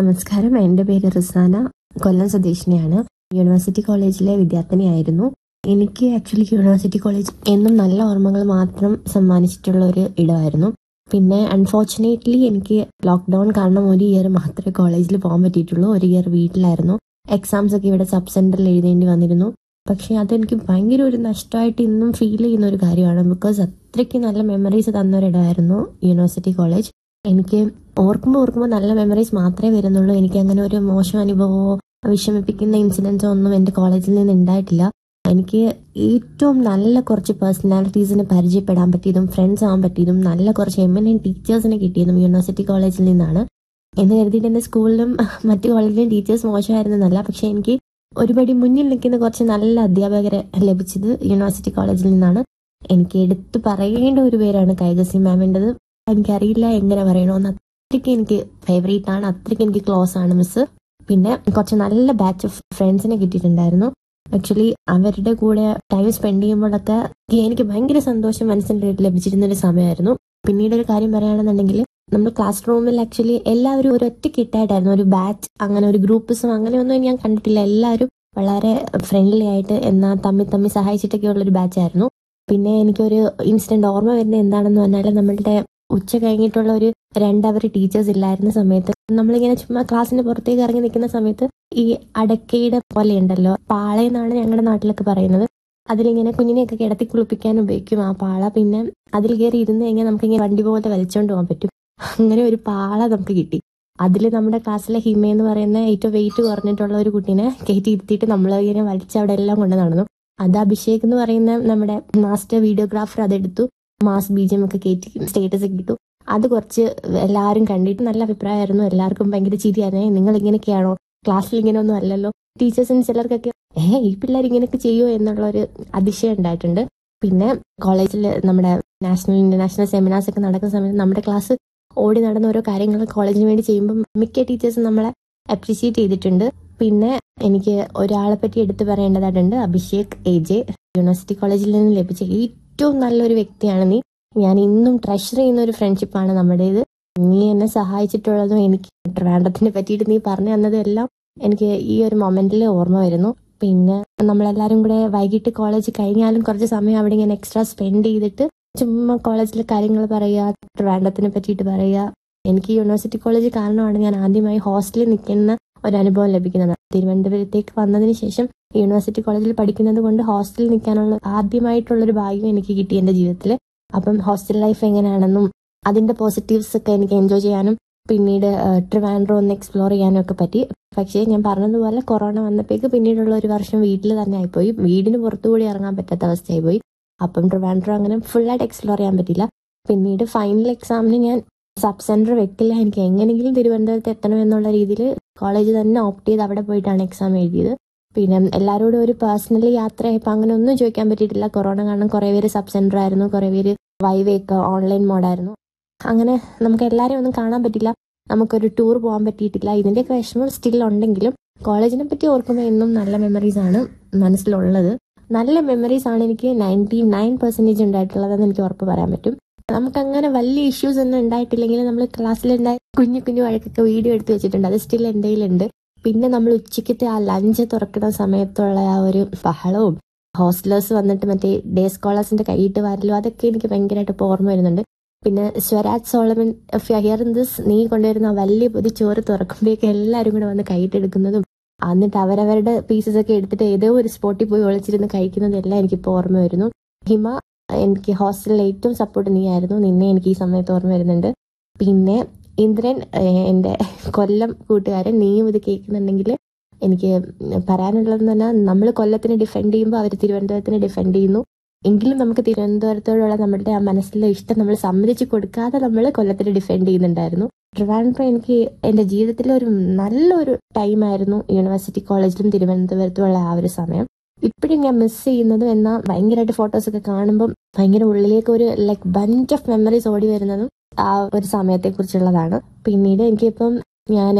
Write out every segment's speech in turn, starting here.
നമസ്കാരം എൻ്റെ പേര് റിസാന കൊല്ലം സ്വദേശിനിയാണ് യൂണിവേഴ്സിറ്റി കോളേജിലെ വിദ്യാർത്ഥിനിയായിരുന്നു എനിക്ക് ആക്ച്വലി യൂണിവേഴ്സിറ്റി കോളേജ് എന്നും നല്ല ഓർമ്മകൾ മാത്രം സമ്മാനിച്ചിട്ടുള്ള ഒരു ഇടമായിരുന്നു പിന്നെ അൺഫോർച്ചുനേറ്റ്ലി എനിക്ക് ലോക്ക്ഡൗൺ കാരണം ഒരു ഇയർ മാത്രമേ കോളേജിൽ പോകാൻ പറ്റിയിട്ടുള്ളൂ ഒരു ഇയർ വീട്ടിലായിരുന്നു എക്സാംസ് ഒക്കെ ഇവിടെ സബ് സെന്ററിൽ എഴുതേണ്ടി വന്നിരുന്നു പക്ഷെ അതെനിക്ക് ഭയങ്കര ഒരു നഷ്ടമായിട്ട് ഇന്നും ഫീൽ ചെയ്യുന്ന ഒരു കാര്യമാണ് ബിക്കോസ് അത്രയ്ക്ക് നല്ല മെമ്മറീസ് തന്നൊരിടമായിരുന്നു യൂണിവേഴ്സിറ്റി കോളേജ് എനിക്ക് ഓർക്കുമ്പോൾ ഓർക്കുമ്പോൾ നല്ല മെമ്മറീസ് മാത്രമേ വരുന്നുള്ളൂ എനിക്ക് അങ്ങനെ ഒരു മോശം അനുഭവമോ വിഷമിപ്പിക്കുന്ന ഇൻസിഡൻസോ ഒന്നും എൻ്റെ കോളേജിൽ നിന്ന് ഉണ്ടായിട്ടില്ല എനിക്ക് ഏറ്റവും നല്ല കുറച്ച് പേഴ്സണാലിറ്റീസിനെ പരിചയപ്പെടാൻ പറ്റിയതും ഫ്രണ്ട്സ് ആവാൻ പറ്റിയതും നല്ല കുറച്ച് എമിനൻ ടീച്ചേഴ്സിനെ കിട്ടിയതും യൂണിവേഴ്സിറ്റി കോളേജിൽ നിന്നാണ് എന്ന് കരുതിയിട്ട് എൻ്റെ സ്കൂളിലും മറ്റു കോളേജിലും ടീച്ചേഴ്സ് മോശമായിരുന്നല്ല പക്ഷെ എനിക്ക് ഒരുപടി മുന്നിൽ നിൽക്കുന്ന കുറച്ച് നല്ല അധ്യാപകരെ ലഭിച്ചത് യൂണിവേഴ്സിറ്റി കോളേജിൽ നിന്നാണ് എനിക്ക് എടുത്തു പറയേണ്ട ഒരു പേരാണ് കൈകസി മാമിൻ്റെത് എനിക്കറിയില്ല എങ്ങനെ പറയണമെന്ന് അത്രയ്ക്ക് എനിക്ക് ഫേവറേറ്റ് ആണ് അത്രയ്ക്ക് എനിക്ക് ക്ലോസ് ആണ് മിസ് പിന്നെ കുറച്ച് നല്ല ബാച്ച് ഓഫ് ഫ്രണ്ട്സിനെ കിട്ടിയിട്ടുണ്ടായിരുന്നു ആക്ച്വലി അവരുടെ കൂടെ ടൈം സ്പെൻഡ് ചെയ്യുമ്പോഴൊക്കെ എനിക്ക് ഭയങ്കര സന്തോഷം മനസ്സിൻ്റെ ലഭിച്ചിരുന്ന ഒരു സമയമായിരുന്നു പിന്നീട് ഒരു കാര്യം പറയുകയാണെന്നുണ്ടെങ്കിൽ നമ്മൾ ക്ലാസ് റൂമിൽ ആക്ച്വലി എല്ലാവരും ഒരു ഒറ്റ കിട്ടായിട്ടായിരുന്നു ഒരു ബാച്ച് അങ്ങനെ ഒരു ഗ്രൂപ്പിസം അങ്ങനെയൊന്നും ഞാൻ കണ്ടിട്ടില്ല എല്ലാവരും വളരെ ഫ്രണ്ട്ലി ആയിട്ട് എന്നാൽ തമ്മിൽ തമ്മിൽ സഹായിച്ചിട്ടൊക്കെ ഉള്ള ഒരു ബാച്ച് ആയിരുന്നു പിന്നെ എനിക്കൊരു ഇൻസിഡന്റ് ഓർമ്മ വരുന്നത് എന്താണെന്ന് പറഞ്ഞാൽ നമ്മളുടെ ഉച്ച കഴിഞ്ഞിട്ടുള്ള ഒരു രണ്ടവർ ടീച്ചേഴ്സ് ഇല്ലായിരുന്ന സമയത്ത് നമ്മളിങ്ങനെ ചുമ്മാ ക്ലാസ്സിന് പുറത്തേക്ക് ഇറങ്ങി നിൽക്കുന്ന സമയത്ത് ഈ അടക്കയുടെ പോലെ ഉണ്ടല്ലോ പാളയെന്നാണ് ഞങ്ങളുടെ നാട്ടിലൊക്കെ പറയുന്നത് അതിലിങ്ങനെ കുഞ്ഞിനെയൊക്കെ കിടത്തി കുളിപ്പിക്കാൻ ഉപയോഗിക്കും ആ പാള പിന്നെ അതിൽ കയറി ഇരുന്ന് കഴിഞ്ഞാൽ നമുക്ക് ഇങ്ങനെ വണ്ടി പോലെ വലിച്ചുകൊണ്ട് പോകാൻ പറ്റും അങ്ങനെ ഒരു പാള നമുക്ക് കിട്ടി അതിൽ നമ്മുടെ ക്ലാസ്സിലെ ഹിമ എന്ന് പറയുന്ന ഏറ്റവും വെയിറ്റ് കുറഞ്ഞിട്ടുള്ള ഒരു കുട്ടീനെ കയറ്റി ഇരുത്തിയിട്ട് നമ്മൾ ഇങ്ങനെ വലിച്ച് അവിടെ എല്ലാം കൊണ്ട് നടന്നു അത് അഭിഷേക് എന്ന് പറയുന്ന നമ്മുടെ മാസ്റ്റർ വീഡിയോഗ്രാഫർ അതെടുത്തു മാസ് ബീജം ഒക്കെ കയറ്റി സ്റ്റേറ്റസ് ഒക്കെ ഇട്ടു അത് കുറച്ച് എല്ലാവരും കണ്ടിട്ട് നല്ല അഭിപ്രായമായിരുന്നു എല്ലാവർക്കും ഭയങ്കര ചിരിയായിരുന്നു നിങ്ങൾ ഇങ്ങനെയൊക്കെയാണോ ക്ലാസ്സിൽ ഇങ്ങനെ ഒന്നും അല്ലല്ലോ ടീച്ചേഴ്സിന് ചിലർക്കൊക്കെ ഏ ഈ പിള്ളേർ ഇങ്ങനെയൊക്കെ ചെയ്യുമോ എന്നുള്ള ഒരു അതിശയം ഉണ്ടായിട്ടുണ്ട് പിന്നെ കോളേജിൽ നമ്മുടെ നാഷണൽ ഇന്റർനാഷണൽ സെമിനാർസ് ഒക്കെ നടക്കുന്ന സമയത്ത് നമ്മുടെ ക്ലാസ് ഓടി നടന്ന ഓരോ കാര്യങ്ങൾ കോളേജിന് വേണ്ടി ചെയ്യുമ്പോൾ മിക്ക ടീച്ചേഴ്സും നമ്മളെ അപ്രീഷിയേറ്റ് ചെയ്തിട്ടുണ്ട് പിന്നെ എനിക്ക് ഒരാളെ പറ്റി എടുത്തു പറയേണ്ടതായിട്ടുണ്ട് അഭിഷേക് എ ജെ യൂണിവേഴ്സിറ്റി കോളേജിൽ നിന്ന് ലഭിച്ച ഏറ്റവും നല്ലൊരു വ്യക്തിയാണ് നീ ഞാൻ ഇന്നും ട്രഷർ ചെയ്യുന്ന ഒരു ഫ്രണ്ട്ഷിപ്പാണ് നമ്മുടേത് നീ എന്നെ സഹായിച്ചിട്ടുള്ളതും എനിക്ക് ട്രിവാൻഡ്രത്തിനെ പറ്റിയിട്ട് നീ പറഞ്ഞു തന്നതും എല്ലാം എനിക്ക് ഈ ഒരു മൊമെന്റിൽ ഓർമ്മ വരുന്നു പിന്നെ നമ്മളെല്ലാരും കൂടെ വൈകിട്ട് കോളേജ് കഴിഞ്ഞാലും കുറച്ച് സമയം അവിടെ ഇങ്ങനെ എക്സ്ട്രാ സ്പെൻഡ് ചെയ്തിട്ട് ചുമ്മാ കോളേജിലെ കാര്യങ്ങൾ പറയുക ട്രിവാൻഡ്രത്തിനെ പറ്റിയിട്ട് പറയുക എനിക്ക് യൂണിവേഴ്സിറ്റി കോളേജ് കാരണമാണ് ഞാൻ ആദ്യമായി ഹോസ്റ്റലിൽ നിൽക്കുന്ന ഒരു അനുഭവം ലഭിക്കുന്നത് തിരുവനന്തപുരത്തേക്ക് വന്നതിന് ശേഷം യൂണിവേഴ്സിറ്റി കോളേജിൽ പഠിക്കുന്നത് കൊണ്ട് ഹോസ്റ്റലിൽ നിൽക്കാനുള്ള ആദ്യമായിട്ടുള്ളൊരു ഭാഗ്യം എനിക്ക് കിട്ടി എൻ്റെ ജീവിതത്തിൽ അപ്പം ഹോസ്റ്റൽ ലൈഫ് എങ്ങനെയാണെന്നും അതിന്റെ പോസിറ്റീവ്സ് ഒക്കെ എനിക്ക് എൻജോയ് ചെയ്യാനും പിന്നീട് ട്രിവാൻഡ്രോ ഒന്ന് എക്സ്പ്ലോർ ചെയ്യാനും ഒക്കെ പറ്റി പക്ഷേ ഞാൻ പറഞ്ഞതുപോലെ കൊറോണ വന്നപ്പോഴേക്ക് പിന്നീടുള്ള ഒരു വർഷം വീട്ടിൽ തന്നെ ആയിപ്പോയി വീടിന് പുറത്തുകൂടി ഇറങ്ങാൻ പറ്റാത്ത അവസ്ഥയായി പോയി അപ്പം ട്രിവാൻഡ്രോ അങ്ങനെ ഫുള്ളായിട്ട് എക്സ്പ്ലോർ ചെയ്യാൻ പറ്റില്ല പിന്നീട് ഫൈനൽ എക്സാമിന് ഞാൻ സബ് സെന്റർ വെക്കില്ല എനിക്ക് എങ്ങനെയെങ്കിലും തിരുവനന്തപുരത്ത് എത്തണം എന്നുള്ള രീതിയിൽ കോളേജ് തന്നെ ഓപ്റ്റ് ചെയ്ത് അവിടെ പോയിട്ടാണ് എക്സാം എഴുതിയത് പിന്നെ എല്ലാവരോടും ഒരു പേഴ്സണലി യാത്ര ആയപ്പോൾ അങ്ങനെ ഒന്നും ചോദിക്കാൻ പറ്റിയിട്ടില്ല കൊറോണ കാരണം കുറേ പേര് സബ് സെന്റർ ആയിരുന്നു കുറേ പേര് വൈവേക്ക് ഓൺലൈൻ മോഡായിരുന്നു അങ്ങനെ നമുക്ക് എല്ലാവരെയും ഒന്നും കാണാൻ പറ്റില്ല നമുക്കൊരു ടൂർ പോകാൻ പറ്റിയിട്ടില്ല ഇതിൻ്റെയൊക്കെ വിഷമം സ്റ്റിൽ ഉണ്ടെങ്കിലും കോളേജിനെ പറ്റി ഓർക്കുമ്പോൾ എന്നും നല്ല മെമ്മറീസ് ആണ് മനസ്സിലുള്ളത് നല്ല മെമ്മറീസ് ആണ് എനിക്ക് നയൻറ്റി നയൻ പെർസെൻറ്റേജ് ഉണ്ടായിട്ടുള്ളതെന്ന് എനിക്ക് ഉറപ്പ് പറയാൻ പറ്റും നമുക്ക് അങ്ങനെ വലിയ ഇഷ്യൂസ് ഒന്നും ഉണ്ടായിട്ടില്ലെങ്കിൽ നമ്മൾ ക്ലാസ്സിലുണ്ടായ കുഞ്ഞു കുഞ്ഞു വഴക്കൊക്കെ വീഡിയോ എടുത്ത് വെച്ചിട്ടുണ്ട് അത് സ്റ്റിൽ എൻ്റെ കയ്യിലുണ്ട് പിന്നെ നമ്മൾ ഉച്ചയ്ക്കത്തെ ആ ലഞ്ച് തുറക്കുന്ന സമയത്തുള്ള ആ ഒരു ബഹളവും ഹോസ്റ്റലേഴ്സ് വന്നിട്ട് മറ്റേ ഡേ സ്കോളേഴ്സിന്റെ കൈയിട്ട് വരലും അതൊക്കെ എനിക്ക് ഭയങ്കരമായിട്ട് ഇപ്പോൾ ഓർമ്മ വരുന്നുണ്ട് പിന്നെ Swaraj Solomon here in this നീ കൊണ്ടുവരുന്ന ആ വലിയ പൊതി ചോറ് തുറക്കുമ്പോഴേക്ക് എല്ലാവരും കൂടെ വന്ന് കൈയിട്ടെടുക്കുന്നതും എന്നിട്ട് അവരവരുടെ പീസസ് ഒക്കെ എടുത്തിട്ട് ഏതോ ഒരു സ്പോട്ടിൽ പോയി ഒളിച്ചിരുന്ന് കഴിക്കുന്നതും എല്ലാം എനിക്കിപ്പോൾ ഓർമ്മ വരുന്നു ഹിമ എനിക്ക് ഹോസ്റ്റലിൽ ഏറ്റവും സപ്പോർട്ട് നീ ആയിരുന്നു നിന്നെ എനിക്ക് ഈ സമയത്ത് ഓർമ്മ വരുന്നുണ്ട് പിന്നെ ഇന്ദ്രൻ എൻ്റെ കൊല്ലം കൂട്ടുകാരൻ നീയും ഇത് കേൾക്കുന്നുണ്ടെങ്കിൽ എനിക്ക് പറയാനുള്ളതെന്ന് പറഞ്ഞാൽ നമ്മൾ കൊല്ലത്തിനെ ഡിഫെൻഡ് ചെയ്യുമ്പോൾ അവർ തിരുവനന്തപുരത്തിനെ ഡിഫെൻഡ് ചെയ്യുന്നു എങ്കിലും നമുക്ക് തിരുവനന്തപുരത്തോടുള്ള നമ്മളുടെ ആ മനസ്സിലെ ഇഷ്ടം നമ്മൾ സമ്മതിച്ച് കൊടുക്കാതെ നമ്മൾ കൊല്ലത്തിനെ ഡിഫെൻഡ് ചെയ്യുന്നുണ്ടായിരുന്നു ട്രിവാൻഡ്രം എനിക്ക് എൻ്റെ ജീവിതത്തിലെ ഒരു നല്ലൊരു ടൈമായിരുന്നു യൂണിവേഴ്സിറ്റി കോളേജിലും തിരുവനന്തപുരത്തുമുള്ള ആ ഒരു സമയം ഇപ്പോഴും ഞാൻ മിസ് ചെയ്യുന്നതും എന്നാൽ ഭയങ്കരമായിട്ട് ഫോട്ടോസ് ഒക്കെ കാണുമ്പോൾ ഭയങ്കര ഉള്ളിലേക്ക് ഒരു ലൈക്ക് ബഞ്ച് ഓഫ് മെമ്മറീസ് ഓടി വരുന്നതും ആ ഒരു സമയത്തെ കുറിച്ചുള്ളതാണ് പിന്നീട് എനിക്കിപ്പം ഞാൻ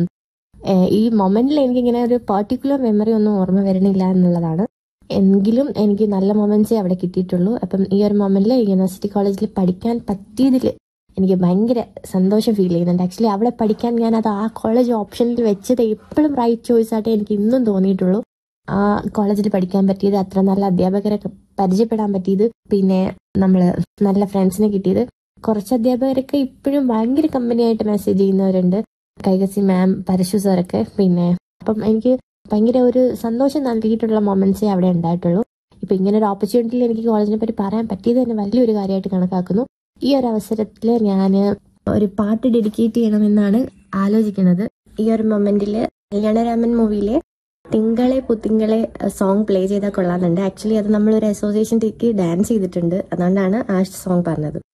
ഈ മൊമെന്റിൽ എനിക്കിങ്ങനെ ഒരു പർട്ടിക്കുലർ മെമ്മറി ഒന്നും ഓർമ്മ വരണില്ല എന്നുള്ളതാണ് എങ്കിലും എനിക്ക് നല്ല മൊമെന്റ്സേ അവിടെ കിട്ടിയിട്ടുള്ളൂ അപ്പം ഈ ഒരു മൊമെന്റിൽ യൂണിവേഴ്സിറ്റി കോളേജിൽ പഠിക്കാൻ പറ്റിയതിൽ എനിക്ക് ഭയങ്കര സന്തോഷം ഫീൽ ചെയ്യുന്നുണ്ട് ആക്ച്വലി അവിടെ പഠിക്കാൻ ഞാൻ അത് ആ കോളേജ് ഓപ്ഷനിൽ വെച്ചത് എപ്പോഴും റൈറ്റ് ചോയ്സ് ആയിട്ട് എനിക്ക് ഇന്നും തോന്നിയിട്ടുള്ളൂ ആ കോളേജിൽ പഠിക്കാൻ പറ്റിയത് അത്ര നല്ല അധ്യാപകരൊക്കെ പരിചയപ്പെടാൻ പറ്റിയത് പിന്നെ നമ്മൾ നല്ല ഫ്രണ്ട്സിനെ കിട്ടിയത് കുറച്ച് അധ്യാപകരൊക്കെ ഇപ്പോഴും ഭയങ്കര കമ്പനിയായിട്ട് മെസ്സേജ് ചെയ്യുന്നവരുണ്ട് കൈകസി മാം പരശു സാറൊക്കെ പിന്നെ അപ്പം എനിക്ക് ഭയങ്കര ഒരു സന്തോഷം നൽകിയിട്ടുള്ള മൊമെന്റ്സേ അവിടെ ഉണ്ടായിട്ടുള്ളൂ ഇപ്പൊ ഇങ്ങനെ ഒരു ഓപ്പർച്യൂണിറ്റിയിൽ എനിക്ക് കോളേജിനെ പറ്റി പറയാൻ പറ്റിയത് തന്നെ വലിയൊരു കാര്യമായിട്ട് കണക്കാക്കുന്നു ഈ ഒരു അവസരത്തിൽ ഞാൻ ഒരു പാട്ട് ഡെഡിക്കേറ്റ് ചെയ്യണമെന്നാണ് ആലോചിക്കുന്നത് ഈ ഒരു മൊമെന്റിൽ കല്യാണരാമൻ മൂവിയിലെ തിങ്കളെ പുത്തിങ്കളെ സോങ് പ്ലേ ചെയ്താൽ കൊള്ളാമെന്നുണ്ട് ആക്ച്വലി അത് നമ്മളൊരു അസോസിയേഷൻ ടീക്ക് ഡാൻസ് ചെയ്തിട്ടുണ്ട് അതുകൊണ്ടാണ് ആ സോങ് പറഞ്ഞത്